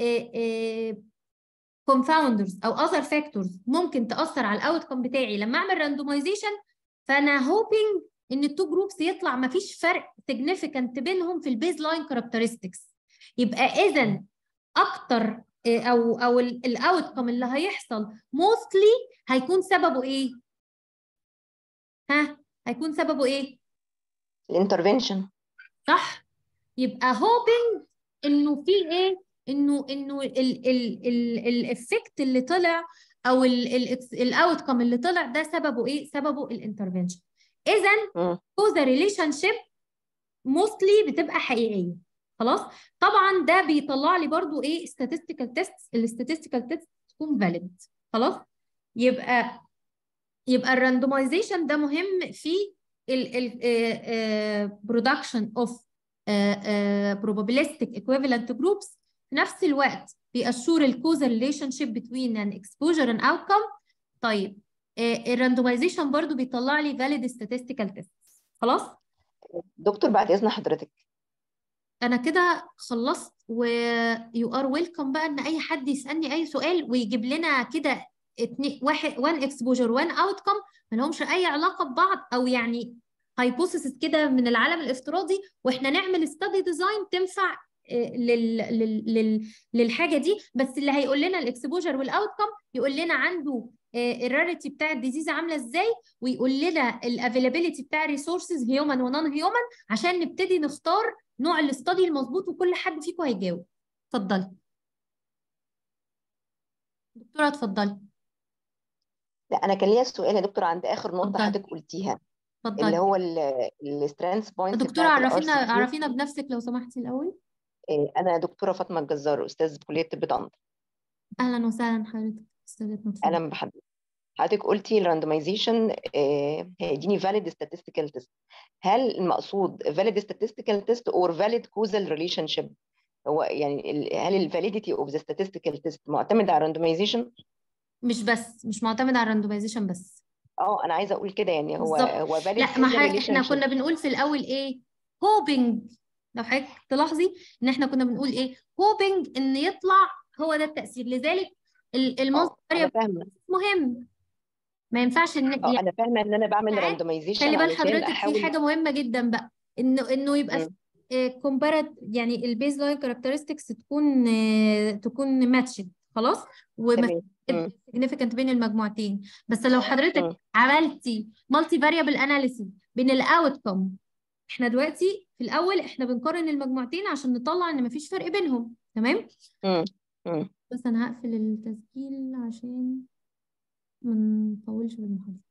كونفاوندرز او اذر فاكتورز ممكن تاثر على الاوتكم بتاعي لما اعمل راندومايزيشن فانا هوبينج ان التو جروبس يطلع ما فيش فرق significant بينهم في البيز لاين كاركترستكس يبقى اذا اكتر او او الاوتكم اللي هيحصل موستلي هيكون سببه ايه ها هيكون سببه ايه الانترفنشن صح يبقى هوبينج انه في ايه انه انه الافكت اللي طلع او الاوتكم اللي طلع ده سببه ايه سببه الانترفنشن اذا كوزا ريليشن شيب موستلي بتبقى حقيقيه خلاص طبعا ده بيطلع لي برضو ايه statistical tests الستاتستيكال تيست تكون فاليد خلاص يبقى يبقى الراندومايزيشن ده مهم في ال برودكشن اوف probabilistic equivalent groups في نفس الوقت بيأشور الكوزال ريليشن شيب بتوين ان اكسبوجر and outcome طيب الراندومايزيشن برضو بيطلع لي valid statistical test خلاص دكتور بعد اذن حضرتك انا كده خلصت و you are welcome بقى ان اي حد يسالني اي سؤال ويجيب لنا كده اتنين واحد وان اكسبوجر وان اوتكم ما لهمش اي علاقه ببعض او يعني هايبوثيسز كده من العالم الافتراضي واحنا نعمل ستادي ديزاين تنفع آه، لل... لل... لل... للحاجه دي بس اللي هيقول لنا الاكسبوجر والاوتكم يقول لنا عنده الراريتي بتاع الديزيز عامله ازاي ويقول لنا الافيلابيلتي بتاع الريسورسز هيومن ونون هيومن عشان نبتدي نختار نوع الاستادي المظبوط وكل حد فيكم هيجاوب اتفضلي دكتوره اتفضلي لا انا كان ليا سؤال يا دكتور عند اخر نقطه اتفضلي. حضرتك قلتيها اللي اتفضلي هو السترينث بوينت دكتوره عرفينا عرفينا بنفسك لو سمحتي الاول انا دكتوره فاطمه الجزار استاذ كليه طب طنطا اهلا وسهلا حضرتك استاذتنا اتفضلي. اهلا بحضرتك حضرتك قلتي الراندمايزيشن هيديني valid statistical test هل المقصود valid statistical test or valid causal relationship هو يعني ال- هل ال validity of the statistical test معتمد على الراندمايزيشن مش بس مش معتمد على الراندومايزيشن بس اه انا عايزه اقول كده يعني هو بالظبط. هو valid لا ما causal ح- احنا relationship. كنا بنقول في الاول ايه هوبنج لو حضرتك تلاحظي ان احنا كنا بنقول ايه هوبنج ان يطلع هو ده التأثير لذلك ال- اه المصدر انا فاهمه مهم ما ينفعش ان اه يعني انا فاهمه ان انا بعمل ساعات راندمايزيشن خلي بال علشان حضرتك في احاول حاجه مهمه جدا بقى انه انه يبقى مم. كومبارات يعني البيز لاين كاركترستكس تكون آه، تكون ماتشد خلاص وما تمام مم. significant بين المجموعتين بس لو حضرتك مم. عملتي مالتي فاريبل اناليسيس بين الاوتكم احنا دلوقتي في الاول احنا بنقارن المجموعتين عشان نطلع ان مفيش فرق بينهم تمام مم. مم. بس انا هقفل التسجيل عشان ما نطولش بالمحاضرة